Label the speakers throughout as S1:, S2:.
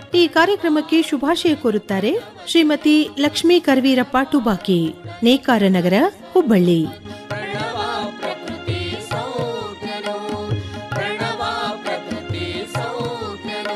S1: ಈ ಕಾರ್ಯಕ್ರಮಕ್ಕೆ ಶುಭಾಶಯ ಕೋರುತ್ತಾರೆ ಶ್ರೀಮತಿ ಲಕ್ಷ್ಮೀ ಕರ್ವೀರಪ್ಪ ಟುಬಾಕಿ ನೇಕಾರ ನಗರ ಹುಬ್ಬಳ್ಳಿ
S2: ಪ್ರಣವ ಪ್ರಕೃತಿ ಸೌಖ್ಯನು ಪ್ರಣವ ಪ್ರಕೃತಿ ಸೌಖ್ಯನು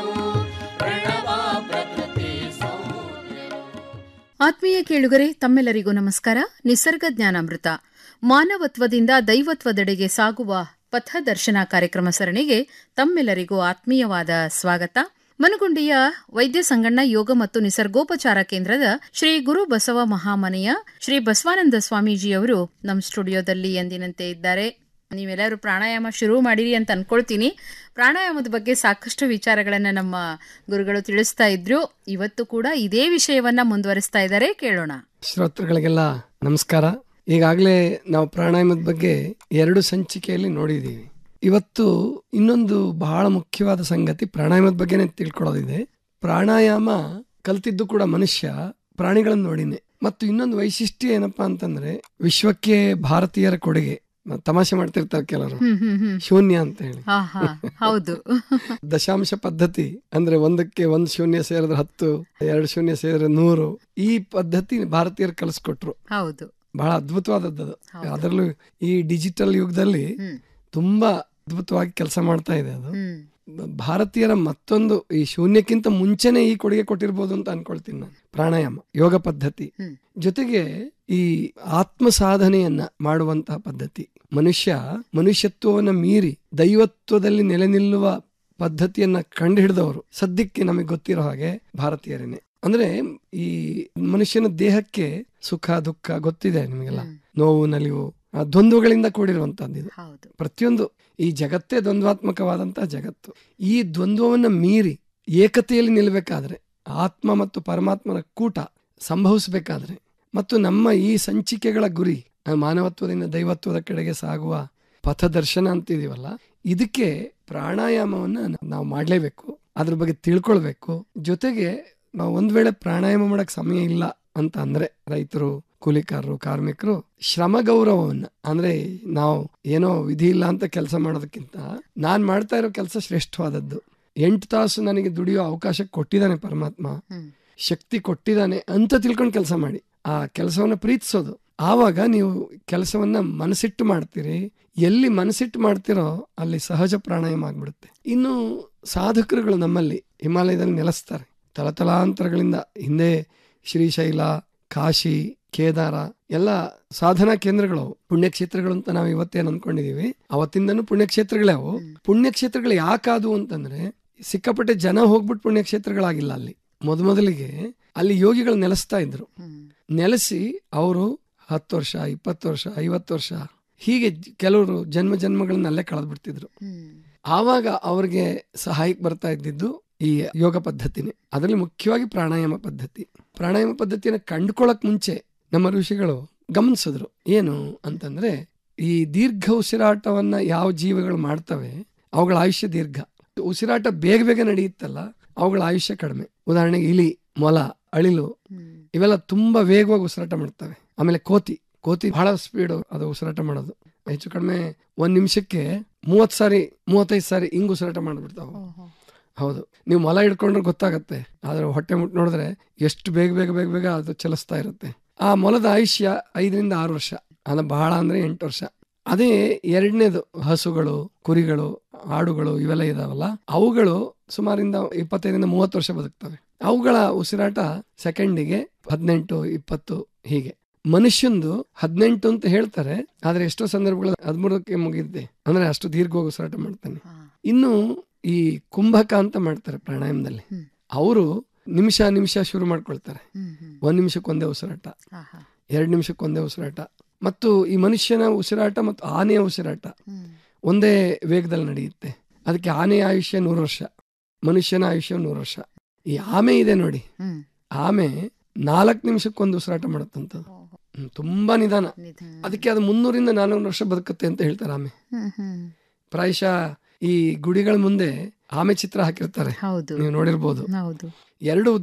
S2: ಪ್ರಣವ ಪ್ರಕೃತಿ ಸೌಖ್ಯನು
S3: ಆತ್ಮೀಯ ಕೇಳುಗರೆ ತಮ್ಮೆಲ್ಲರಿಗೂ ನಮಸ್ಕಾರ ನಿಸರ್ಗ ಜ್ಞಾನಾಮೃತ ಮಾನವತ್ವದಿಂದ ದೈವತ್ವದೆಡೆಗೆ ಸಾಗುವ ಪಥದರ್ಶನ ಕಾರ್ಯಕ್ರಮ ಸರಣಿಗೆ ತಮ್ಮೆಲ್ಲರಿಗೂ ಆತ್ಮೀಯವಾದ ಸ್ವಾಗತ ಮನಗುಂಡಿಯ ವೈದ್ಯ ಸಂಗಣ್ಣ ಯೋಗ ಮತ್ತು ನಿಸರ್ಗೋಪಚಾರ ಕೇಂದ್ರದ ಶ್ರೀ ಗುರು ಬಸವ ಮಹಾಮನೆಯ ಶ್ರೀ ಬಸವಾನಂದ ಸ್ವಾಮೀಜಿಯವರು ನಮ್ಮ ಸ್ಟುಡಿಯೋದಲ್ಲಿ ಎಂದಿನಂತೆ ಇದ್ದಾರೆ ನೀವೆಲ್ಲರೂ ಪ್ರಾಣಾಯಾಮ ಶುರು ಮಾಡಿರಿ ಅಂತ ಅನ್ಕೊಳ್ತೀನಿ ಪ್ರಾಣಾಯಾಮದ ಬಗ್ಗೆ ಸಾಕಷ್ಟು ವಿಚಾರಗಳನ್ನ ನಮ್ಮ ಗುರುಗಳು ತಿಳಿಸ್ತಾ ಇದ್ರು ಇವತ್ತು ಕೂಡ ಇದೇ ವಿಷಯವನ್ನ ಮುಂದುವರಿಸ್ತಾ ಇದ್ದಾರೆ ಕೇಳೋಣ
S4: ಶ್ರೋತೃಗಳಿಗೆಲ್ಲ ನಮಸ್ಕಾರ ಈಗಾಗಲೇ ನಾವು ಪ್ರಾಣಾಯಾಮದ ಬಗ್ಗೆ ಎರಡು ಸಂಚಿಕೆಯಲ್ಲಿ ನೋಡಿದ್ದೀವಿ ಇವತ್ತು ಇನ್ನೊಂದು ಬಹಳ ಮುಖ್ಯವಾದ ಸಂಗತಿ ಪ್ರಾಣಾಯಾಮದ ಬಗ್ಗೆನೇ ತಿಳ್ಕೊಳ್ಳೋದಿದೆ ಪ್ರಾಣಾಯಾಮ ಕಲ್ತಿದ್ದು ಕೂಡ ಮನುಷ್ಯ ಪ್ರಾಣಿಗಳನ್ನು ನೋಡಿನೇ ಮತ್ತು ಇನ್ನೊಂದು ವೈಶಿಷ್ಟ್ಯ ಏನಪ್ಪಾ ಅಂತಂದ್ರೆ ವಿಶ್ವಕ್ಕೆ ಭಾರತೀಯರ ಕೊಡುಗೆ ಮ- ತಮಾಷೆ ಮಾಡ್ತಿರ್ತಾರೆ ಕೆಲವರು
S3: ಹ್ಮ್ ಹ್ಮ್ ಹ್ಮ್
S4: ಶೂನ್ಯ ಅಂತ ಹೇಳಿ
S3: ಹಾ ಹಾ ಹೌದು
S4: ದಶಾಂಶ ಪದ್ಧತಿ ಅಂದ್ರೆ ಒಂದಕ್ಕೆ ಒಂದ್ ಶೂನ್ಯ ಸೇರಿದ್ರೆ ಹತ್ತು ಎರಡು ಶೂನ್ಯ ಸೇರಿದ್ರೆ ನೂರು ಈ ಪದ್ಧತಿ ಭಾರತೀಯರು ಕಲಿಸ್ಕೊಟ್ರು
S3: ಹೌದು
S4: ಬಹಳ ಅದ್ಭುತವಾದದ್ದು ಅದು.
S3: ಹೌದು.
S4: ಅದರಲ್ಲೂ ಈ ಡಿಜಿಟಲ್ ಯುಗದಲ್ಲಿ
S3: ಹ್ಮ್
S4: ತುಂಬಾ ಅದ್ಭುತವಾಗಿ ಕೆಲಸ ಮಾಡ್ತಾ ಇದೆ ಅದು
S3: ಹ್ಮ್
S4: ಬ- ಭಾರತೀಯರ ಮತ್ತೊಂದು ಈ ಶೂನ್ಯಕ್ಕಿಂತ ಮುಂಚೆನೆ ಈ ಕೊಡುಗೆ ಕೊಟ್ಟಿರ್ಬೋದು ಅಂತ ಅನ್ಕೊಳ್ತೀನಿ ನಾನು ಪ್ರಾಣಾಯಾಮ ಯೋಗ ಪದ್ಧತಿ
S3: ಹ್ಮ್.
S4: ಜೊತೆಗೆ ಈ ಆತ್ಮ ಸಾಧನೆಯನ್ನ ಮಾಡುವಂತಹ ಪದ್ಧತಿ ಮನುಷ್ಯ ಮನುಷ್ಯತ್ವವನ್ನ ಮೀರಿ ದೈವತ್ವದಲ್ಲಿ ನೆಲೆ ನಿಲ್ಲುವ ಪದ್ಧತಿಯನ್ನ ಕಂಡು ಹಿಡಿದವರು ಸದ್ಯಕ್ಕೆ ನಮಗೆ ಗೊತ್ತಿರೋ ಹಾಗೆ ಭಾರತೀಯರೇನೆ ಅಂದ್ರೆ ಈ ಮನುಷ್ಯನ ದೇಹಕ್ಕೆ ಸುಖ ದುಃಖ ಗೊತ್ತಿದೆ ನಿಮಗೆಲ್ಲ
S3: ಹ್ಮ್.
S4: ನೋವು ನಲಿವು ಆ ದ್ವಂದ್ವಗಳಿಂದ ಕೂಡಿರುವಂತದ್ದು ಇದು
S3: ಹೌದು
S4: ಪ್ರತಿಯೊಂದು ಈ ಜಗತ್ತೇ ದ್ವಂದ್ವಾತ್ಮಕವಾದಂತಹ ಜಗತ್ತು ಈ ದ್ವಂದ್ವವನ್ನ ಮೀರಿ ಏಕತೆಯಲ್ಲಿ ನಿಲ್ಲಬೇಕಾದ್ರೆ ಆತ್ಮ ಮತ್ತು ಪರಮಾತ್ಮನ ಕೂಟ ಸಂಭವಿಸಬೇಕಾದ್ರೆ ಮತ್ತು ನಮ್ಮ ಈ ಸಂಚಿಕೆಗಳ ಗುರಿ ಆ ಮಾನವತ್ವದಿಂದ ದೈವತ್ವದ ಕಡೆಗೆ ಸಾಗುವ ಪಥದರ್ಶನ ಅಂತಿದೀವಲ್ಲ ಇದಕ್ಕೆ ಪ್ರಾಣಾಯಾಮವನ್ನ ನಾವು ಮಾಡಲೇಬೇಕು ಅದ್ರ ಬಗ್ಗೆ ತಿಳ್ಕೊಳ್ಬೇಕು ಜೊತೆಗೆ ನಾವು ಒಂದ್ ವೇಳೆ ಪ್ರಾಣಾಯಾಮ ಮಾಡಕ್ ಸಮಯ ಇಲ್ಲ ಅಂತ ಅಂದ್ರೆ ರೈತರು ಕೂಲಿಕಾರರು ಕಾರ್ಮಿಕರು ಶ್ರಮ ಗೌರವವನ್ನ ಅಂದ್ರೆ ನಾವು ಏನೋ ವಿಧಿ ಇಲ್ಲ ಅಂತ ಕೆಲಸ ಮಾಡೋದಕ್ಕಿಂತ ನಾನ್ ಮಾಡ್ತಾ ಇರೋ ಕೆಲಸ ಶ್ರೇಷ್ಠವಾದದ್ದು ಎಂಟು ತಾಸು ನನಗೆ ದುಡಿಯೋ ಅವಕಾಶ ಕೊಟ್ಟಿದ್ದಾನೆ ಪರಮಾತ್ಮ
S3: ಹ್ಮ್
S4: ಶಕ್ತಿ ಕೊಟ್ಟಿದ್ದಾನೆ ಅಂತ ತಿಳ್ಕೊಂಡು ಕೆಲಸ ಮಾಡಿ ಆ ಕೆಲಸವನ್ನ ಪ್ರೀತಿಸೋದು ಆವಾಗ ನೀವು ಕೆಲಸವನ್ನ ಮನಸ್ಸಿಟ್ಟು ಮಾಡ್ತೀರಿ ಎಲ್ಲಿ ಮನಸ್ಸಿಟ್ಟು ಮಾಡ್ತಿರೋ ಅಲ್ಲಿ ಸಹಜ ಪ್ರಾಣಾಯಾಮ ಆಗ್ಬಿಡುತ್ತೆ ಇನ್ನು ಸಾಧಕರುಗಳು ನಮ್ಮಲ್ಲಿ ಹಿಮಾಲಯದಲ್ಲಿ ನೆಲೆಸ್ತಾರೆ ತಲತಲಾಂತರಗಳಿಂದ ಹಿಂದೆ ಶ್ರೀಶೈಲ ಕಾಶಿ ಕೇದಾರ ಎಲ್ಲ ಸಾಧನಾ ಕೇಂದ್ರಗಳು ಅವು. ಪುಣ್ಯಕ್ಷೇತ್ರಗಳು ಅಂತ ನಾವು ಇವತ್ತೇನು ಅನ್ಕೊಂಡಿದೀವಿ ಅವತ್ತಿಂದನೂ ಪುಣ್ಯಕ್ಷೇತ್ರಗಳೇ ಅವು ಪುಣ್ಯಕ್ಷೇತ್ರಗಳು ಯಾಕಾದು ಅಂತಂದ್ರೆ ಸಿಕ್ಕಾಪಟ್ಟೆ ಜನ ಹೋಗ್ಬಿಟ್ಟು ಪುಣ್ಯಕ್ಷೇತ್ರಗಳಾಗಿಲ್ಲ ಅಲ್ಲಿ ಮೊದಮೊದಲಿಗೆ ಅಲ್ಲಿ ಯೋಗಿಗಳು ನೆಲೆಸ್ತಾ ಇದ್ರು
S3: ಹ್ಮ್
S4: ನೆಲೆಸಿ ಅವರು ಹತ್ತು ವರ್ಷ ಇಪ್ಪತ್ತು ವರ್ಷ ಐವತ್ತು ವರ್ಷ ಹೀಗೆ ಜ- ಕೆಲವರು ಜನ್ಮ ಜನ್ಮಗಳನ್ನ ಅಲ್ಲೇ ಕಳೆದ್ಬಿಡ್ತಿದ್ರು
S3: ಹ್ಮ್
S4: ಆವಾಗ ಅವ್ರಿಗೆ ಸಹಾಯಕ್ಕೆ ಬರ್ತಾ ಇದ್ದಿದ್ದು ಈ ಯೋಗ ಪದ್ಧತಿನೇ ಅದರಲ್ಲಿ ಮುಖ್ಯವಾಗಿ ಪ್ರಾಣಾಯಾಮ ಪದ್ಧತಿ ಪ್ರಾಣಾಯಾಮ ಪದ್ಧತಿಯನ್ನು ಕಂಡುಕೊಳ್ಳಕ್ ಮುಂಚೆ ನಮ್ಮ ಋಷಿಗಳು ಗಮನಿಸಿದ್ರು ಏನು ಅಂತಂದ್ರೆ ಈ ದೀರ್ಘ ಉಸಿರಾಟವನ್ನ ಯಾವ ಜೀವಿಗಳು ಮಾಡ್ತವೆ ಅವುಗಳ ಆಯುಷ್ಯ ದೀರ್ಘ ಉಸಿರಾಟ ಬೇಗ ಬೇಗ ನಡೆಯುತ್ತಲ್ಲ ಅವುಗಳ ಆಯುಷ್ಯ ಕಡಿಮೆ ಉದಾಹರಣೆಗೆ ಇಲಿ ಮೊಲ ಅಳಿಲು
S3: ಹ್ಮ್
S4: ಇವೆಲ್ಲ ತುಂಬಾ ವೇಗವಾಗಿ ಉಸಿರಾಟ ಮಾಡ್ತವೆ ಆಮೇಲೆ ಕೋತಿ ಕೋತಿ ಬಹಳ ಸ್ಪೀಡ್ ಅದು ಉಸಿರಾಟ ಮಾಡೋದು ಹೆಚ್ಚು ಕಡಿಮೆ ಒಂದ್ ನಿಮಿಷಕ್ಕೆ ಮೂವತ್ ಸಾರಿ ಮೂವತ್ತೈದು ಸಾರಿ ಹಿಂಗ್ ಉಸಿರಾಟ ಮಾಡ್ಬಿಡ್ತಾವ
S3: ಓಹೋ.
S4: ಹೌದು ನೀವು ಮೊಲ ಹಿಡ್ಕೊಂಡ್ರೆ ಗೊತ್ತಾಗತ್ತೆ ಆದ್ರೆ ಹೊಟ್ಟೆ ಮುಟ್ಟು ನೋಡಿದ್ರೆ ಎಷ್ಟು ಬೇಗ ಬೇಗ ಬೇಗ ಬೇಗ ಅದು ಚಲಿಸ್ತಾ ಇರುತ್ತೆ ಆ ಮೊಲದ ಆಯುಷ್ಯ ಐದರಿಂದ ಆರು ವರ್ಷ ಅದ ಬಹಳ ಅಂದ್ರೆ ಎಂಟು ವರ್ಷ ಅದೇ ಎರಡನೇದು ಹಸುಗಳು ಕುರಿಗಳು ಆಡುಗಳು ಇವೆಲ್ಲ ಇದಾವಲ್ಲ ಅವುಗಳು ಸುಮಾರಿಂದ ಇಪ್ಪತ್ತೈದರಿಂದ ಮೂವತ್ತು ವರ್ಷ ಬದುಕ್ತವೆ ಅವುಗಳ ಉಸಿರಾಟ ಸೆಕೆಂಡಿಗೆ ಹದಿನೆಂಟು ಇಪ್ಪತ್ತು ಹೀಗೆ ಮನುಷ್ಯಂದು ಹದಿನೆಂಟು ಅಂತ ಹೇಳ್ತಾರೆ ಆದ್ರೆ ಎಷ್ಟೋ ಸಂದರ್ಭಗಳು ಹದಿಮೂರಕ್ಕೆ ಮುಗಿಯುತ್ತೆ ಅಂದ್ರೆ ಅಷ್ಟು ದೀರ್ಘವಾಗಿ ಉಸಿರಾಟ ಮಾಡ್ತಾನೆ
S3: ಹಾ.
S4: ಇನ್ನು ಈ ಕುಂಭಕ ಅಂತ ಮಾಡ್ತಾರೆ ಪ್ರಾಣಾಯಾಮದಲ್ಲಿ
S3: ಹ್ಮ್.
S4: ಅವರು ನಿಮಿಷ ನಿಮಿಷ ಶುರು ಮಾಡ್ಕೊಳ್ತಾರೆ
S3: ಹ್ಮ್ ಹ್ಮ್
S4: ಒಂದ್ ನಿಮಿಷಕ್ಕೊಂದೇ ಉಸಿರಾಟ
S3: ಆಹಾ.
S4: ಎರಡ್ ನಿಮಿಷಕ್ಕೊಂದೇ ಉಸಿರಾಟ ಮತ್ತು ಈ ಮನುಷ್ಯನ ಉಸಿರಾಟ ಮತ್ತು ಆನೆಯ ಉಸಿರಾಟ
S3: ಹ್ಮ್
S4: ಒಂದೇ ವೇಗದಲ್ಲಿ ನಡೆಯುತ್ತೆ ಅದಕ್ಕೆ ಆನೆಯ ಆಯುಷ್ಯ ನೂರು ವರ್ಷ ಮನುಷ್ಯನ ಆಯುಷ್ಯ ನೂರು ವರ್ಷ ಈ ಆಮೆ ಇದೆ ನೋಡಿ
S3: ಹ್ಮ್
S4: ಆಮೆ ನಾಲ್ಕು ನಿಮಿಷಕ್ಕೊಂದು ಉಸಿರಾಟ ಮಾಡುತ್ತಂತದ್ದು
S3: ಓಹೋ.
S4: ಹ್ಮ್, ತುಂಬಾ ನಿಧಾನ
S3: ನಿಧ-
S4: ಅದಕ್ಕೆ ಅದು ಮುನ್ನೂರಿಂದ ನಾನ್ನೂರು ವರ್ಷ ಬದುಕುತ್ತೆ ಅಂತ ಹೇಳ್ತಾರೆ ಆಮೆ
S3: ಹ್ಮ್ ಹ್ಮ್
S4: ಪ್ರಾಯಶಃ ಈ ಗುಡಿಗಳ ಮುಂದೆ ಆಮೆ ಚಿತ್ರ ಹಾಕಿರ್ತಾರೆ
S3: ಹೌದು
S4: ನೀವು ನೋಡಿರ್ಬೋದು
S3: ಹೌದು
S4: ಎರಡು